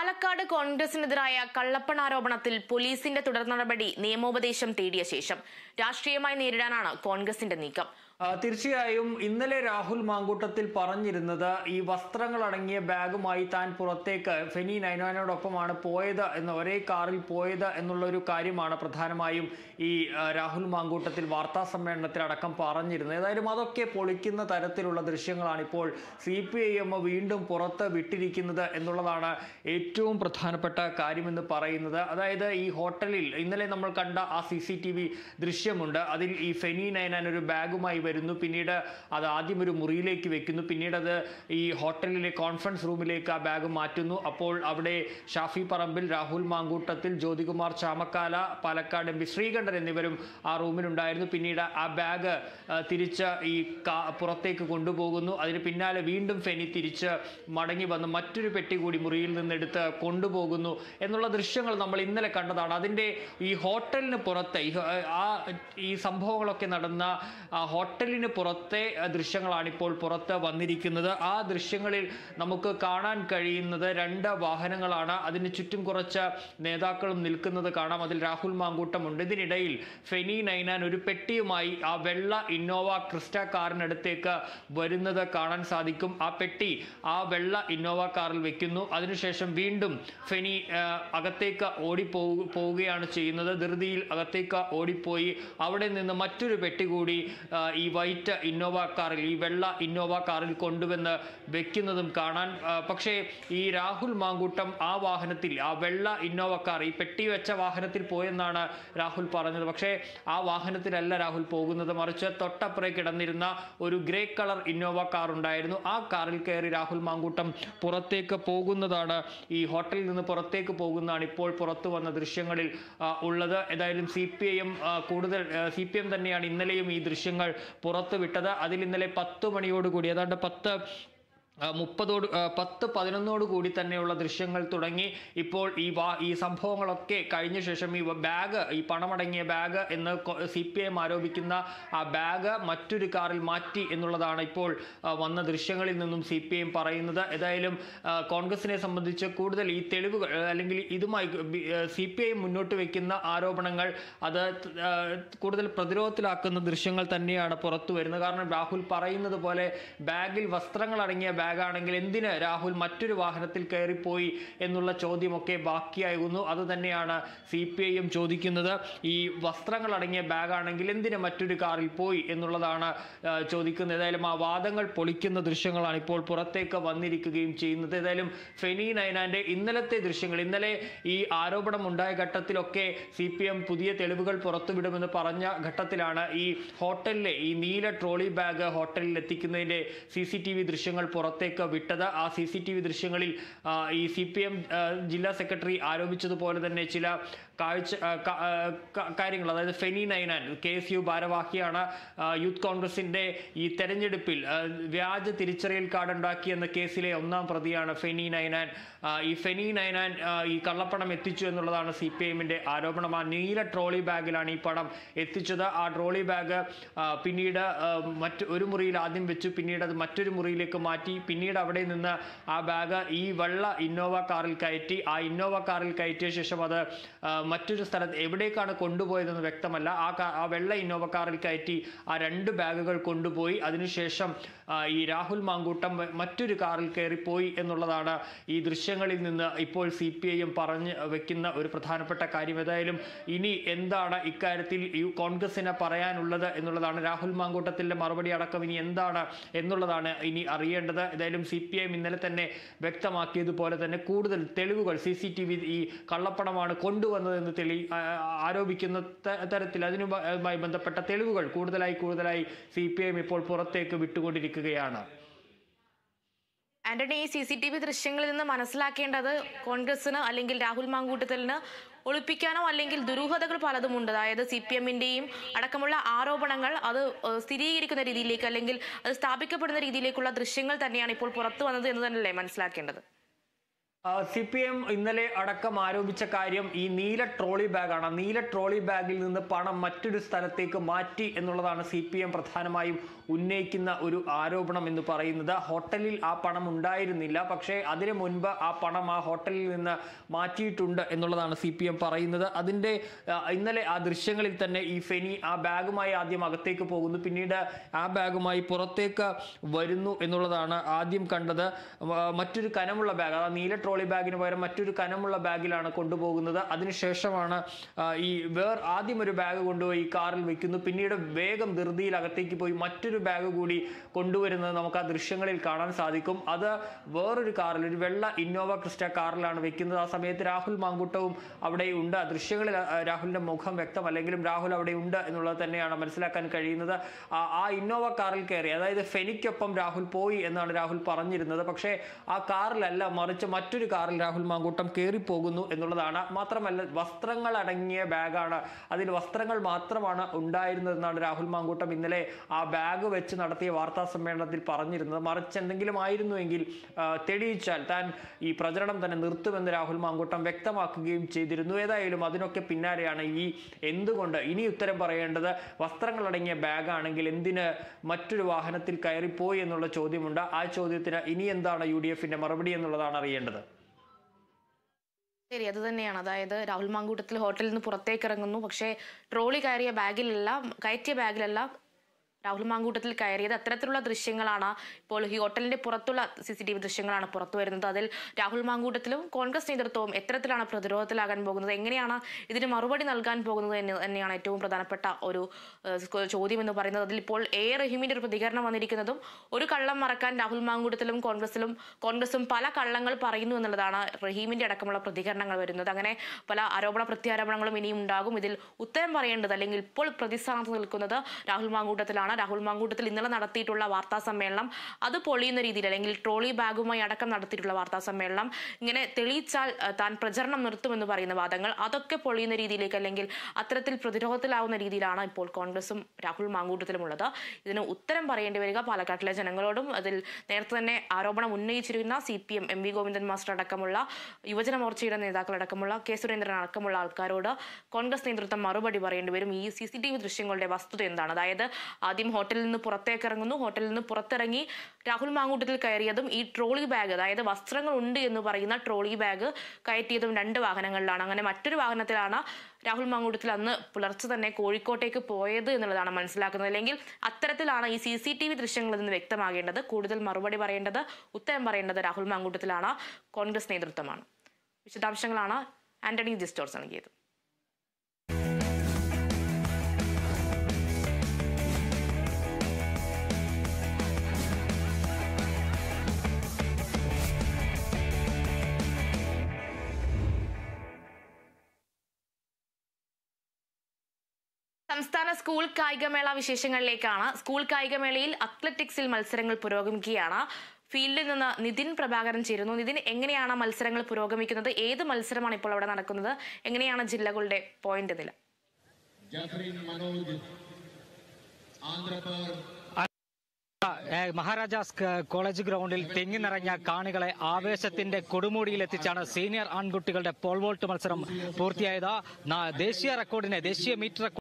പാലക്കാട് കോൺഗ്രസിനെതിരായ കള്ളപ്പണ ആരോപണത്തിൽ പോലീസിന്റെ തുടർ നടപടി നിയമോപദേശം തേടിയ ശേഷം രാഷ്ട്രീയമായി നേരിടാനാണ് കോൺഗ്രസിന്റെ നീക്കം ആ, തീർച്ചയായും ഇന്നലെ രാഹുൽ മാങ്കൂട്ടത്തിൽ പറഞ്ഞിരുന്നത് ഈ വസ്ത്രങ്ങൾ അടങ്ങിയ ബാഗുമായി താൻ പുറത്തേക്ക് ഫെനി നൈനാനോടൊപ്പമാണ് പോയത് എന്ന് ഒരേ കാറിൽ പോയത് എന്നുള്ള ഒരു കാര്യമാണ് പ്രധാനമായും ഈ ആ, രാഹുൽ മാങ്കൂട്ടത്തിൽ വാർത്താ സമ്മേളനത്തിൽ അടക്കം പറഞ്ഞിരുന്നത് ഏതായാലും അതൊക്കെ പൊളിക്കുന്ന തരത്തിലുള്ള ദൃശ്യങ്ങളാണ് ഇപ്പോൾ സി പി ഐ എം വീണ്ടും പുറത്ത് വിട്ടിരിക്കുന്നത് എന്നുള്ളതാണ് ഏറ്റവും പ്രധാനപ്പെട്ട കാര്യമെന്ന് പറയുന്നത് അതായത് ഈ ഹോട്ടലിൽ ഇന്നലെ നമ്മൾ കണ്ട ആ സി സി ടി വി ദൃശ്യമുണ്ട് അതിൽ ഈ ഫെനി നൈനാൻ ഒരു ബാഗുമായി വരുന്നു പിന്നീട് അത് ആദ്യം ഒരു മുറിയിലേക്ക് വെക്കുന്നു പിന്നീട് അത് ഈ ഹോട്ടലിലെ കോൺഫറൻസ് റൂമിലേക്ക് ആ ബാഗ് മാറ്റുന്നു അപ്പോൾ അവിടെ ഷാഫി പറമ്പിൽ രാഹുൽ മാങ്കൂട്ടത്തിൽ ജ്യോതികുമാർ ചാമക്കാല പാലക്കാട് എം പി ശ്രീകണ്ഠൻ എന്നിവരും ആ റൂമിലുണ്ടായിരുന്നു പിന്നീട് ആ ബാഗ് ആ, തിരിച്ച് ഈ കാ- പുറത്തേക്ക് കൊണ്ടുപോകുന്നു അതിന് പിന്നാലെ വീണ്ടും ഫെനി തിരിച്ച് മടങ്ങി വന്ന് മറ്റൊരു പെട്ടി കൂടി മുറിയിൽ നിന്നെടുത്ത് കൊണ്ടുപോകുന്നു എന്നുള്ള ദൃശ്യങ്ങൾ നമ്മൾ ഇന്നലെ കണ്ടതാണ് അതിൻ്റെ ഈ ഹോട്ടലിന് പുറത്തെ ഈ ഹ- ആ ഈ സംഭവങ്ങളൊക്കെ നടന്ന ആ ഹോട്ടലിന് പുറത്തെ ആ, ദൃശ്യങ്ങളാണ് ഇപ്പോൾ പുറത്ത് വന്നിരിക്കുന്നത് ആ ദൃശ്യങ്ങളിൽ നമുക്ക് കാണാൻ കഴിയുന്നത് രണ്ട് വാഹനങ്ങളാണ് അതിന് ചുറ്റും കുറച്ച് നേതാക്കളും നിൽക്കുന്നത് കാണാം അതിൽ രാഹുൽ മാങ്കൂട്ടമുണ്ട് ഇതിനിടയിൽ ഫെനി നൈനാൻ ഒരു പെട്ടിയുമായി ആ വെള്ള ഇന്നോവ ക്രിസ്റ്റ കാറിനടുത്തേക്ക് വരുന്നത് കാണാൻ സാധിക്കും ആ പെട്ടി ആ വെള്ള ഇന്നോവ കാറിൽ വെക്കുന്നു അതിനുശേഷം വീണ്ടും ഫെനി ആ, അകത്തേക്ക് ഓടിപ്പോ പോവുകയാണ് ചെയ്യുന്നത് ധൃതിയിൽ അകത്തേക്ക് ഓടിപ്പോയി അവിടെ നിന്ന് മറ്റൊരു പെട്ടി കൂടി ആ, ഈ വൈറ്റ് ഇന്നോവ കാറിൽ ഈ വെള്ള ഇന്നോവ കാറിൽ കൊണ്ടുവന്ന് വെക്കുന്നതും കാണാൻ ആ, പക്ഷേ ഈ രാഹുൽ മാങ്കൂട്ടം ആ വാഹനത്തിൽ ആ വെള്ള ഇന്നോവ കാർ ഈ പെട്ടി വെച്ച വാഹനത്തിൽ പോയെന്നാണ് രാഹുൽ പറഞ്ഞത് പക്ഷേ ആ വാഹനത്തിലല്ല രാഹുൽ പോകുന്നത് മറിച്ച് തൊട്ടപ്പുറേ കിടന്നിരുന്ന ഒരു ഗ്രേ കളർ ഇന്നോവ കാർ ഉണ്ടായിരുന്നു ആ കാറിൽ കയറി രാഹുൽ മാങ്കൂട്ടം പുറത്തേക്ക് പോകുന്നതാണ് ഈ ഹോട്ടലിൽ നിന്ന് പുറത്തേക്ക് പോകുന്നതാണ് ഇപ്പോൾ പുറത്തു വന്ന ദൃശ്യങ്ങളിൽ ആ, ഉള്ളത് ഏതായാലും സി പി ഐ എം കൂടുതൽ സി പി എം തന്നെയാണ് ഇന്നലെയും ഈ ദൃശ്യങ്ങൾ പുറത്തു വിട്ടത് അതിൽ ഇന്നലെ പത്ത് മണിയോടുകൂടി ഏതാണ്ട് പത്ത് ആ, മുപ്പതോട് ആ, പത്ത് പതിനൊന്നോട് കൂടി തന്നെയുള്ള ദൃശ്യങ്ങൾ തുടങ്ങി ഇപ്പോൾ ഈ വാ ഈ സംഭവങ്ങളൊക്കെ കഴിഞ്ഞ ശേഷം ഈ ബാഗ് ഈ പണമടങ്ങിയ ബാഗ് എന്ന് സി പി എം ആരോപിക്കുന്ന ആ ബാഗ് മറ്റൊരു കാറിൽ മാറ്റി എന്നുള്ളതാണ് ഇപ്പോൾ ആ, വന്ന ദൃശ്യങ്ങളിൽ നിന്നും സി പി എം പറയുന്നത് ഏതായാലും ആ, കോൺഗ്രസിനെ സംബന്ധിച്ച് കൂടുതൽ ഈ തെളിവുകൾ ആ, അല്ലെങ്കിൽ ഇതുമായി സി പി ഐ മുന്നോട്ട് വെക്കുന്ന ആരോപണങ്ങൾ അത് ആ, കൂടുതൽ പ്രതിരോധത്തിലാക്കുന്ന ദൃശ്യങ്ങൾ തന്നെയാണ് പുറത്തു വരുന്നത് കാരണം രാഹുൽ പറയുന്നത് പോലെ ബാഗിൽ വസ്ത്രങ്ങൾ അടങ്ങിയ ബാഗാണെങ്കിൽ എന്തിന് രാഹുൽ മറ്റൊരു വാഹനത്തിൽ കയറിപ്പോയി എന്നുള്ള ചോദ്യമൊക്കെ ബാക്കിയാകുന്നു അത് തന്നെയാണ് സി പി ഐ എം ചോദിക്കുന്നത് ഈ വസ്ത്രങ്ങൾ അടങ്ങിയ ബാഗാണെങ്കിൽ എന്തിന് മറ്റൊരു കാറിൽ പോയി എന്നുള്ളതാണ് ആ, ചോദിക്കുന്നത് ഏതായാലും ആ വാദങ്ങൾ പൊളിക്കുന്ന ദൃശ്യങ്ങളാണ് ഇപ്പോൾ പുറത്തേക്ക് വന്നിരിക്കുകയും ചെയ്യുന്നത് ഏതായാലും ഫെനി നൈനാന്റെ ഇന്നലത്തെ ദൃശ്യങ്ങൾ ഇന്നലെ ഈ ആരോപണം ഉണ്ടായ ഘട്ടത്തിലൊക്കെ സി പി എം പുതിയ തെളിവുകൾ പുറത്തുവിടുമെന്ന് പറഞ്ഞ ഘട്ടത്തിലാണ് ഈ ഹോട്ടലിലെ ഈ നീല ട്രോളി ബാഗ് ഹോട്ടലിൽ എത്തിക്കുന്നതിന്റെ സി സി ടി വി ദൃശ്യങ്ങൾ പുറത്തേക്ക് വിട്ടത് ആ സി സി ടി വി ദൃശ്യങ്ങളിൽ ആ, ഈ സി പി എം ജില്ലാ സെക്രട്ടറി ആരോപിച്ചതുപോലെ തന്നെ ചില കാഴ്ച ആ, ക- ആ, ക- കാര്യങ്ങൾ അതായത് Feni Ninan K S U ഭാരവാഹിയാണ് ആ, യൂത്ത് കോൺഗ്രസിന്റെ ഈ തെരഞ്ഞെടുപ്പിൽ ആ, വ്യാജ തിരിച്ചറിയൽ കാർഡ് ഉണ്ടാക്കിയെന്ന കേസിലെ ഒന്നാം പ്രതിയാണ് ഫെനി നൈനാൻ ആ, ഈ ഫെനി നൈനാൻ ആ, ഈ കള്ളപ്പണം എത്തിച്ചു എന്നുള്ളതാണ് സി പി എമ്മിന്റെ ആരോപണം ആ നീല ട്രോളി ബാഗിലാണ് ഈ പണം എത്തിച്ചത് ആ ട്രോളി ബാഗ് ആ, പിന്നീട് ആ, മറ്റ് ഒരു മുറിയിൽ ആദ്യം വെച്ചു പിന്നീട് അത് മറ്റൊരു മുറിയിലേക്ക് മാറ്റി പിന്നീട് അവിടെ നിന്ന് ആ ബാഗ് ഈ വെള്ള ഇന്നോവ കാറിൽ കയറ്റി ആ ഇന്നോവ കാറിൽ കയറ്റിയ ശേഷം അത് ആ, മറ്റൊരു സ്ഥലത്ത് എവിടേക്കാണ് കൊണ്ടുപോയതെന്ന് വ്യക്തമല്ല ആ കാ- ആ വെള്ള ഇന്നോവ കാറിൽ കയറ്റി ആ രണ്ട് ബാഗുകൾ കൊണ്ടുപോയി അതിനുശേഷം ആ, ഈ രാഹുൽ മാങ്കൂട്ടം മ- മറ്റൊരു കാറിൽ കയറിപ്പോയി എന്നുള്ളതാണ് ഈ ദൃശ്യങ്ങളിൽ നിന്ന് ഇപ്പോൾ സി പി ഐ എം പറഞ്ഞ് വെക്കുന്ന ഒരു പ്രധാനപ്പെട്ട കാര്യം ഏതായാലും ഇനി എന്താണ് ഇക്കാര്യത്തിൽ ഈ കോൺഗ്രസിന് പറയാനുള്ളത് എന്നുള്ളതാണ് രാഹുൽ മാങ്കൂട്ടത്തിന്റെ മറുപടി അടക്കം ഇനി എന്താണ് എന്നുള്ളതാണ് ഇനി അറിയേണ്ടത് ഏതായാലും സി പി ഐ എം ഇന്നലെ തന്നെ വ്യക്തമാക്കിയതുപോലെ തന്നെ കൂടുതൽ തെളിവുകൾ സി സി ടി വി ഈ കള്ളപ്പണമാണ് കൊണ്ടുവന്നതെന്ന് തെളി ആ, ആരോപിക്കുന്ന ത- തരത്തിൽ അതിനുമായി ബന്ധപ്പെട്ട തെളിവുകൾ കൂടുതലായി കൂടുതലായി സി പി ഐ എം ഇപ്പോൾ പുറത്തേക്ക് വിട്ടുകൊണ്ടിരിക്കുകയാണ് ആന്റണി ഈ സി സി ടി വി ദൃശ്യങ്ങളിൽ നിന്ന് മനസ്സിലാക്കേണ്ടത് കോൺഗ്രസിന് അല്ലെങ്കിൽ രാഹുൽ മാങ്കൂട്ടത്തലിന് ഒളിപ്പിക്കാനോ അല്ലെങ്കിൽ ദുരൂഹതകൾ പലതുമുണ്ട് അതായത് സി പി എമ്മിന്റെയും അടക്കമുള്ള ആരോപണങ്ങൾ അത് ഏഹ്, സ്ഥിരീകരിക്കുന്ന രീതിയിലേക്ക് അല്ലെങ്കിൽ അത് സ്ഥാപിക്കപ്പെടുന്ന രീതിയിലേക്കുള്ള ദൃശ്യങ്ങൾ തന്നെയാണ് ഇപ്പോൾ പുറത്തു വന്നത് എന്ന് തന്നെയല്ലേ മനസ്സിലാക്കേണ്ടത് സി പി എം ഇന്നലെ അടക്കം ആരോപിച്ച കാര്യം ഈ നീല ട്രോളി ബാഗാണ് നീല ട്രോളി ബാഗിൽ നിന്ന് പണം മറ്റൊരു സ്ഥലത്തേക്ക് മാറ്റി എന്നുള്ളതാണ് സി പി എം പ്രധാനമായും ഉന്നയിക്കുന്ന ഒരു ആരോപണം എന്ന് പറയുന്നത് ഹോട്ടലിൽ ആ പണം ഉണ്ടായിരുന്നില്ല പക്ഷേ അതിനു മുൻപ് ആ പണം ആ ഹോട്ടലിൽ നിന്ന് മാറ്റിയിട്ടുണ്ട് എന്നുള്ളതാണ് സി പി എം പറയുന്നത് അതിൻ്റെ ആ, ഇന്നലെ ആ ദൃശ്യങ്ങളിൽ തന്നെ ഈ ഫെനി ആ ബാഗുമായി ആദ്യം അകത്തേക്ക് പോകുന്നു പിന്നീട് ആ ബാഗുമായി പുറത്തേക്ക് വരുന്നു എന്നുള്ളതാണ് ആദ്യം കണ്ടത് ആ, മറ്റൊരു കനമുള്ള ബാഗ് ആ നീല ട്രോളി ബാഗിന് പകരം മറ്റൊരു കനമുള്ള ബാഗിലാണ് കൊണ്ടുപോകുന്നത് അതിനുശേഷമാണ് ആ, ഈ വേർ ആദ്യം ഒരു ബാഗ് കൊണ്ടുപോയി കാറിൽ വെക്കുന്നു പിന്നീട് വേഗം ധൃതിയിൽ അകത്തേക്ക് പോയി മറ്റൊരു ബാഗ് കൂടി കൊണ്ടുവരുന്നത് നമുക്ക് ആ ദൃശ്യങ്ങളിൽ കാണാൻ സാധിക്കും അത് വേറൊരു കാറിൽ ഒരു വെള്ള ഇന്നോവ ക്രിസ്റ്റ കാറിലാണ് വെക്കുന്നത് ആ സമയത്ത് രാഹുൽ മാങ്കൂട്ടവും അവിടെ ഉണ്ട് ആ ദൃശ്യങ്ങളിൽ ആ, രാഹുലിന്റെ മുഖം വ്യക്തമല്ലെങ്കിലും രാഹുൽ അവിടെ ഉണ്ട് എന്നുള്ളത് തന്നെയാണ് മനസ്സിലാക്കാൻ കഴിയുന്നത് ആ- ആ ഇന്നോവ കാറിൽ കയറി അതായത് ഫെനിക്കൊപ്പം രാഹുൽ പോയി എന്നാണ് രാഹുൽ പറഞ്ഞിരുന്നത് പക്ഷേ ആ കാറിലല്ല മറിച്ച് മറ്റൊരു കാറിൽ രാഹുൽ മാങ്കൂട്ടം കയറി പോകുന്നു എന്നുള്ളതാണ് മാത്രമല്ല വസ്ത്രങ്ങൾ അടങ്ങിയ ബാഗാണ് അതിൽ വസ്ത്രങ്ങൾ മാത്രമാണ് ഉണ്ടായിരുന്നതെന്നാണ് രാഹുൽ മാങ്കൂട്ടം ഇന്നലെ ആ ബാഗ് വെച്ച് നടത്തിയ വാർത്താ സമ്മേളനത്തിൽ പറഞ്ഞിരുന്നത് മറിച്ച് എന്തെങ്കിലും ആയിരുന്നുവെങ്കിൽ ആ, തെളിയിച്ചാൽ താൻ ഈ പ്രചരണം തന്നെ നിർത്തുമെന്ന് രാഹുൽ മാങ്കൂട്ടം വ്യക്തമാക്കുകയും ചെയ്തിരുന്നു ഏതായാലും അതിനൊക്കെ പിന്നാലെയാണ് ഈ എന്തുകൊണ്ട് ഇനി ഉത്തരം പറയേണ്ടത് വസ്ത്രങ്ങൾ അടങ്ങിയ ബാഗാണെങ്കിൽ എന്തിന് മറ്റൊരു വാഹനത്തിൽ കയറിപ്പോയി എന്നുള്ള ചോദ്യമുണ്ട് ആ ചോദ്യത്തിന് ഇനി എന്താണ് യു ഡി എഫിന്റെ മറുപടി എന്നുള്ളതാണ് അറിയേണ്ടത് ശരി അത് തന്നെയാണ് അതായത് രാഹുൽ മാങ്കൂട്ടത്തിൽ ഹോട്ടലിൽ നിന്ന് പുറത്തേക്ക് ഇറങ്ങുന്നു പക്ഷേ ട്രോളി കയറിയ ബാഗിലല്ല കയറ്റിയ ബാഗിലല്ല രാഹുൽ മാങ്കൂട്ടത്തിൽ കയറിയത് അത്തരത്തിലുള്ള ദൃശ്യങ്ങളാണ് ഇപ്പോൾ ഈ ഹോട്ടലിന്റെ പുറത്തുള്ള സി സി ടി വി ദൃശ്യങ്ങളാണ് പുറത്തു വരുന്നത് അതിൽ രാഹുൽ മാങ്കൂട്ടത്തിലും കോൺഗ്രസ് നേതൃത്വവും എത്തരത്തിലാണ് പ്രതിരോധത്തിലാകാൻ പോകുന്നത് എങ്ങനെയാണ് ഇതിന് മറുപടി നൽകാൻ പോകുന്നത് എന്ന് തന്നെയാണ് ഏറ്റവും പ്രധാനപ്പെട്ട ഒരു ഏഹ്, ചോദ്യം എന്ന് പറയുന്നത് അതിൽ ഇപ്പോൾ എ റഹീമിന്റെ ഒരു പ്രതികരണം വന്നിരിക്കുന്നതും ഒരു കള്ളം മറക്കാൻ രാഹുൽ മാങ്കൂട്ടത്തിലും കോൺഗ്രസിലും കോൺഗ്രസും പല കള്ളങ്ങൾ പറയുന്നു എന്നുള്ളതാണ് റഹീമിന്റെ അടക്കമുള്ള പ്രതികരണങ്ങൾ വരുന്നത് അങ്ങനെ പല ആരോപണ പ്രത്യാരോപണങ്ങളും ഇനിയും ഉണ്ടാകും ഇതിൽ ഉത്തരം പറയേണ്ടത് അല്ലെങ്കിൽ ഇപ്പോൾ പ്രതിസ്ഥാനത്ത് നിൽക്കുന്നത് രാഹുൽ മാങ്കൂട്ടത്തിലാണ് രാഹുൽ മാങ്കൂട്ടത്തിൽ ഇന്നലെ നടത്തിയിട്ടുള്ള വാർത്താ സമ്മേളനം അത് പൊളിയുന്ന രീതിയിൽ അല്ലെങ്കിൽ ട്രോളി ബാഗുമായി അടക്കം നടത്തിയിട്ടുള്ള വാർത്താ സമ്മേളനം ഇങ്ങനെ തെളിയിച്ചാൽ അഹ്, താൻ പ്രചരണം നിർത്തുമെന്ന് പറയുന്ന വാദങ്ങൾ അതൊക്കെ പൊളിയുന്ന രീതിയിലേക്ക് അല്ലെങ്കിൽ അത്തരത്തിൽ പ്രതിരോധത്തിലാവുന്ന രീതിയിലാണ് ഇപ്പോൾ കോൺഗ്രസും രാഹുൽ മാങ്കൂട്ടത്തിലുമുള്ളത് ഇതിന് ഉത്തരം പറയേണ്ടി വരിക പാലക്കാട്ടിലെ ജനങ്ങളോടും അതിൽ നേരത്തെ തന്നെ ആരോപണം ഉന്നയിച്ചിരുന്ന C P M M V Govindan master അടക്കമുള്ള യുവജന മോർച്ചയുടെ നേതാക്കളടക്കമുള്ള കെ സുരേന്ദ്രൻ അടക്കമുള്ള ആൾക്കാരോട് കോൺഗ്രസ് നേതൃത്വം മറുപടി പറയേണ്ടി വരും ഈ സി സി ടി വി ദൃശ്യങ്ങളുടെ വസ്തുത എന്താണ് അതായത് ആദ്യം ഹോട്ടലിൽ നിന്ന് പുറത്തേക്ക് ഇറങ്ങുന്നു ഹോട്ടലിൽ നിന്ന് പുറത്തിറങ്ങി രാഹുൽ മാങ്കൂട്ടത്തിൽ കയറിയതും ഈ ട്രോളി ബാഗ് അതായത് വസ്ത്രങ്ങൾ ഉണ്ട് എന്ന് പറയുന്ന ട്രോളി ബാഗ് കയറ്റിയതും രണ്ട് വാഹനങ്ങളിലാണ് അങ്ങനെ മറ്റൊരു വാഹനത്തിലാണ് രാഹുൽ മാങ്കൂട്ടത്തിൽ അന്ന് പുലർച്ചെ തന്നെ കോഴിക്കോട്ടേക്ക് പോയത് എന്നുള്ളതാണ് മനസ്സിലാക്കുന്നത് അല്ലെങ്കിൽ അത്തരത്തിലാണ് ഈ സി സി ടി വി ദൃശ്യങ്ങളിൽ നിന്ന് വ്യക്തമാകേണ്ടത് കൂടുതൽ മറുപടി പറയേണ്ടത് ഉത്തരം പറയേണ്ടത് രാഹുൽ മാങ്കൂട്ടത്തിലാണ് കോൺഗ്രസ് നേതൃത്വമാണ് വിശദാംശങ്ങളാണ് ആന്റണി ജിസ്റ്റോർസ് നൽകിയത് സംസ്ഥാന സ്കൂൾ കായികമേള വിശേഷങ്ങളിലേക്കാണ് സ്കൂൾ കായികമേളയിൽ അത്ലറ്റിക്സിൽ മത്സരങ്ങൾ പുരോഗമിക്കുകയാണ് ഫീൽഡിൽ നിന്ന് നിതിൻ പ്രഭാകരൻ ചേരുന്നു നിതിൻ എങ്ങനെയാണ് മത്സരങ്ങൾ പുരോഗമിക്കുന്നത് ഏത് മത്സരമാണ് ഇപ്പോൾ അവിടെ നടക്കുന്നത് എങ്ങനെയാണ് ജില്ലകളുടെ പോയിന്റ് നില ജാഫറിൻ മനോജ് ആന്ധ്രപർ ഏഹ് മഹാരാജാസ് ക- കോളേജ് ഗ്രൗണ്ടിൽ തെങ്ങി നിറഞ്ഞ കാണികളെ ആവേശത്തിന്റെ കൊടുമുടിയിൽ എത്തിച്ചാണ് സീനിയർ ആൺകുട്ടികളുടെ പോൾ വോൾട്ട് മത്സരം പൂർത്തിയായത് നാ- ദേശീയ റെക്കോർഡിനെ ദേശീയ മീറ്റർ